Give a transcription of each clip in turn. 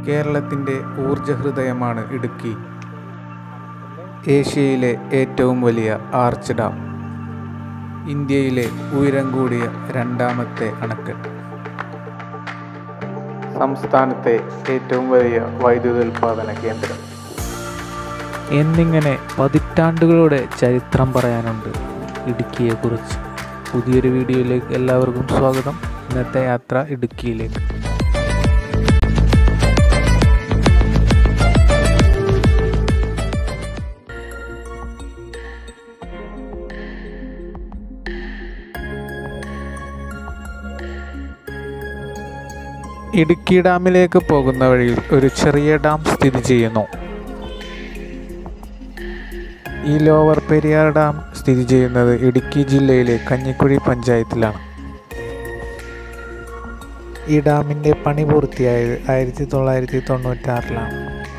കേരളത്തിൻ്റെ ഊർജ്ജഹൃദയമാണ് ഇടുക്കി ഏഷ്യയിലെ ഏറ്റവും വലിയ ആർച്ച് ഡാം ഇന്ത്യയിലെ ഉയരം കൂടിയ രണ്ടാമത്തെ അണക്കെട്ട് സംസ്ഥാനത്തെ ഏറ്റവും വലിയ വൈദ്യുതോൽപാദന കേന്ദ്രം എന്നിങ്ങനെ പതിറ്റാണ്ടുകളുടെ ചരിത്രം പറയാനുണ്ട് ഇടുക്കിയെക്കുറിച്ച് പുതിയൊരു വീഡിയോയിലേക്ക് എല്ലാവർക്കും സ്വാഗതം ഇന്നത്തെ യാത്ര ഇടുക്കിയിലേക്ക് ഇടുക്കി ഡാമിലേക്ക് പോകുന്ന വഴിയിൽ ഒരു ചെറിയ ഡാം സ്ഥിതി ചെയ്യുന്നു ഈ ലോവർ പെരിയാർ ഡാം സ്ഥിതി ചെയ്യുന്നത് ഇടുക്കി ജില്ലയിലെ കഞ്ഞിക്കുഴി പഞ്ചായത്തിലാണ് ഈ ഡാമിൻ്റെ പണി പൂർത്തിയായത് ആയിരത്തി തൊള്ളായിരത്തി തൊണ്ണൂറ്റാറിലാണ്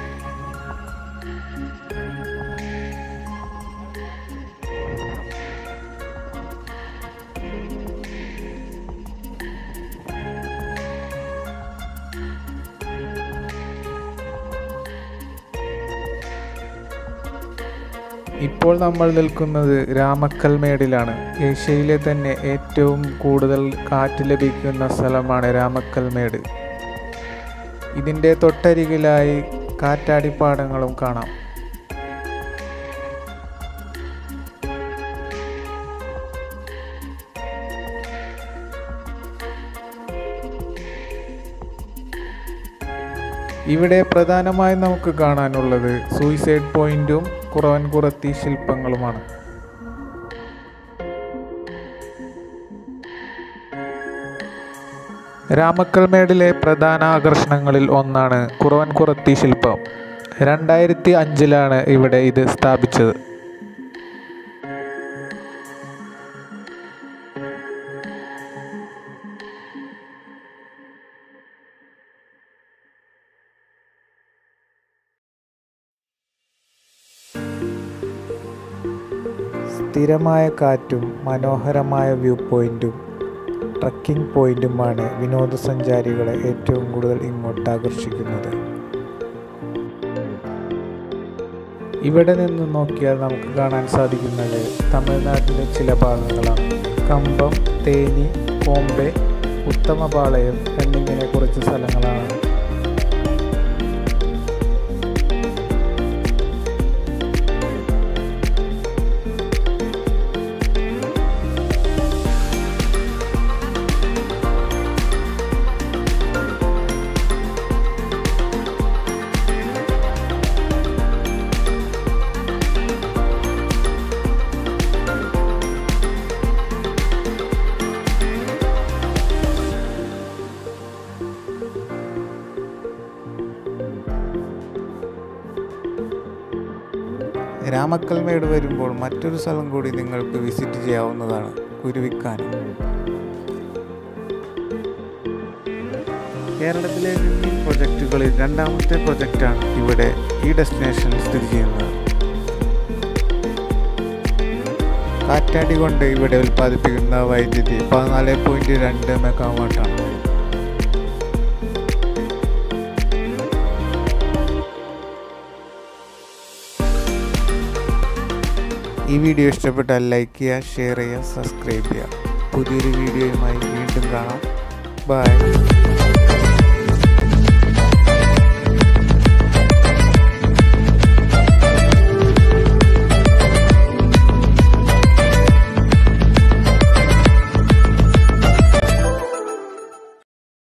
ഇപ്പോൾ നമ്മൾ നിൽക്കുന്നത് രാമക്കൽമേടിലാണ് ഏഷ്യയിലെ തന്നെ ഏറ്റവും കൂടുതൽ കാറ്റ് ലഭിക്കുന്ന സ്ഥലമാണ് രാമക്കൽമേട് ഇതിൻ്റെ തൊട്ടരികിലായി കാറ്റാടിപ്പാടങ്ങളും കാണാം ഇവിടെ പ്രധാനമായും നമുക്ക് കാണാനുള്ളത് സൂയിസൈഡ് പോയിന്റും കുറവൻകുറത്തി ശില്പങ്ങളുമാണ് രാമക്കൽമേടിലെ പ്രധാന ആകർഷണങ്ങളിൽ ഒന്നാണ് കുറവൻകുറത്തി ശില്പം രണ്ടായിരത്തി അഞ്ചിലാണ് ഇവിടെ ഇത് സ്ഥാപിച്ചത് സ്ഥിരമായ കാറ്റും മനോഹരമായ വ്യൂ പോയിന്റും ട്രക്കിംഗ് പോയിന്റുമാണ് വിനോദസഞ്ചാരികളെ ഏറ്റവും കൂടുതൽ ഇങ്ങോട്ട് ആകർഷിക്കുന്നത് ഇവിടെ നിന്ന് നോക്കിയാൽ നമുക്ക് കാണാൻ സാധിക്കുന്നത് തമിഴ്നാട്ടിലെ ചില ഭാഗങ്ങളാണ് കമ്പം തേനി കോമ്പെ ഉത്തമപാളയം എന്നിങ്ങനെ കുറച്ച് സ്ഥലങ്ങളാണ് രാമക്കൽമേട് വരുമ്പോൾ മറ്റൊരു സ്ഥലം കൂടി നിങ്ങൾക്ക് വിസിറ്റ് ചെയ്യാവുന്നതാണ് കുരുവിക്കാനം കേരളത്തിലെ വിൻഡിംഗ് പ്രൊജക്റ്റുകളിൽ രണ്ടാമത്തെ പ്രൊജക്റ്റാണ് ഇവിടെ ഈ ഡെസ്റ്റിനേഷനിൽ സ്ഥിതി ചെയ്യുന്നത് കാറ്റാടി കൊണ്ട് ഇവിടെ ഉൽപ്പാദിപ്പിക്കുന്ന വൈദ്യുതി പതിനാല് പോയിന്റ് രണ്ട് മെഗാവാട്ടാണ് ഈ വീഡിയോ ഇഷ്ടപ്പെട്ടാൽ ലൈക്ക് ചെയ്യുക ഷെയർ ചെയ്യുക സബ്സ്ക്രൈബ് ചെയ്യുക പുതിയൊരു വീഡിയോയുമായി വീണ്ടും കാണാം ബൈ